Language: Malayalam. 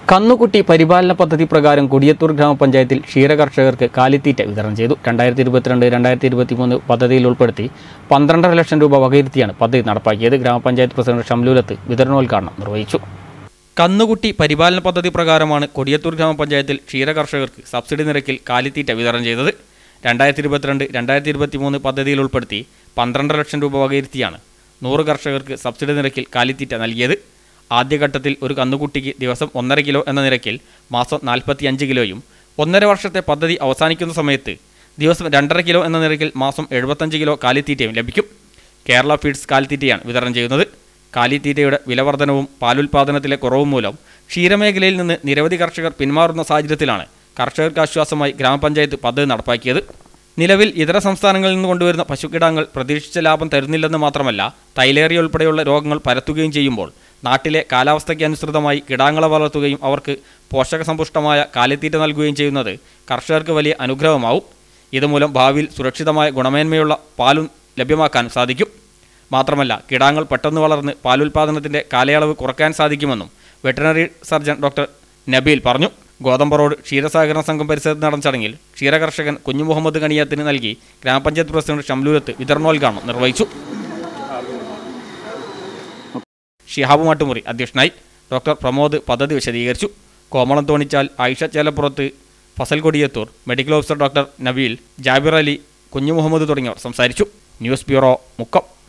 കന്നുകുട്ടി പരിപാലന പദ്ധതി പ്രകാരം കൊടിയത്തൂർ ഗ്രാമപഞ്ചായത്തിൽ ക്ഷീരകർഷകർക്ക് കാലിത്തീറ്റ വിതരണം ചെയ്തു രണ്ടായിരത്തി ഇരുപത്തിരണ്ട് രണ്ടായിരത്തി ഇരുപത്തി മൂന്ന് പദ്ധതിയിൽ ഉൾപ്പെടുത്തി പന്ത്രണ്ടര ലക്ഷം രൂപ വകയിരുത്തിയാണ് പദ്ധതി നടപ്പാക്കിയത് ഗ്രാമപഞ്ചായത്ത് പ്രസിഡന്റ് ഷംലൂലത്ത് വിതരണോദ്ഘാടനം നിർവഹിച്ചു കന്നുകുട്ടി പരിപാലന പദ്ധതി പ്രകാരമാണ് കൊടിയത്തൂർ ഗ്രാമപഞ്ചായത്തിൽ ക്ഷീരകർഷകർക്ക് സബ്സിഡി നിരക്കിൽ കാലിത്തീറ്റ വിതരണം ചെയ്തത് രണ്ടായിരത്തി ഇരുപത്തിരണ്ട് രണ്ടായിരത്തി ഇരുപത്തി മൂന്ന് പദ്ധതിയിൽ ഉൾപ്പെടുത്തി പന്ത്രണ്ടര ലക്ഷം രൂപ വകയിരുത്തിയാണ് നൂറ് കർഷകർക്ക് സബ്സിഡി നിരക്കിൽ കാലിത്തീറ്റ നൽകിയത് ആദ്യഘട്ടത്തിൽ ഒരു കന്നുകുട്ടിക്ക് ദിവസം ഒന്നര കിലോ എന്ന നിരക്കിൽ മാസം നാൽപ്പത്തിയഞ്ച് കിലോയും ഒന്നര വർഷത്തെ പദ്ധതി അവസാനിക്കുന്ന സമയത്ത് ദിവസം രണ്ടര കിലോ എന്ന നിരക്കിൽ മാസം എഴുപത്തഞ്ച് കിലോ കാലിത്തീറ്റയും ലഭിക്കും കേരള ഫീഡ്സ് കാലിത്തീറ്റയാണ് വിതരണം ചെയ്യുന്നത് കാലിത്തീറ്റയുടെ വിലവർധനവും പാലുൽപാദനത്തിലെ കുറവും മൂലം ക്ഷീരമേഖലയിൽ നിന്ന് നിരവധി കർഷകർ പിന്മാറുന്ന സാഹചര്യത്തിലാണ് കർഷകർക്ക് ആശ്വാസമായി ഗ്രാമപഞ്ചായത്ത് പദ്ധതി നടപ്പാക്കിയത് നിലവിൽ ഇതര സംസ്ഥാനങ്ങളിൽ നിന്ന് കൊണ്ടുവരുന്ന പശുക്കിടാങ്ങൾ പ്രതീക്ഷിച്ച ലാഭം തരുന്നില്ലെന്ന് മാത്രമല്ല തൈലേറിയ ഉൾപ്പെടെയുള്ള രോഗങ്ങൾ പരത്തുകയും ചെയ്യുമ്പോൾ നാട്ടിലെ കാലാവസ്ഥയ്ക്ക് അനുസൃതമായി കിടാങ്ങളെ വളർത്തുകയും അവർക്ക് പോഷകസമ്പുഷ്ടമായ കാലിത്തീറ്റ നൽകുകയും ചെയ്യുന്നത് കർഷകർക്ക് വലിയ അനുഗ്രഹമാവും ഇതുമൂലം ഭാവിയിൽ സുരക്ഷിതമായ ഗുണമേന്മയുള്ള പാലും ലഭ്യമാക്കാൻ സാധിക്കും മാത്രമല്ല കിടാങ്ങൾ പെട്ടെന്ന് വളർന്ന് പാലുൽപാദനത്തിന്റെ കാലയളവ് കുറയ്ക്കാൻ സാധിക്കുമെന്നും വെറ്ററിനറി സർജൻ ഡോക്ടർ നബീൽ പറഞ്ഞു ഗോതമ്പ് റോഡ് ക്ഷീരസഹകരണ സംഘം പരിസരത്ത് നടന്ന ചടങ്ങിൽ ക്ഷീരകർഷകൻ കുഞ്ഞു മുഹമ്മദ് കണിയത്തിന് നൽകി ഗ്രാമപഞ്ചായത്ത് പ്രസിഡന്റ് ഷംലൂലത്ത് വിതരണോദ്ഘാടനം നിർവഹിച്ചു ഷിഹാബ് മാട്ടുമുറി അധ്യക്ഷനായി ഡോക്ടർ പ്രമോദ് പദ്ധതി വിശദീകരിച്ചു കോമളം തോണിച്ചാൽ ആയിഷ ചേലപ്പുറത്ത് Fazal Kodiyathur medical officer doctor Nabeel Jabir Ali Kunju Muhammad തുടങ്ങിയവർ സംസാരിച്ചു ന്യൂസ് ബ്യൂറോ മുക്കം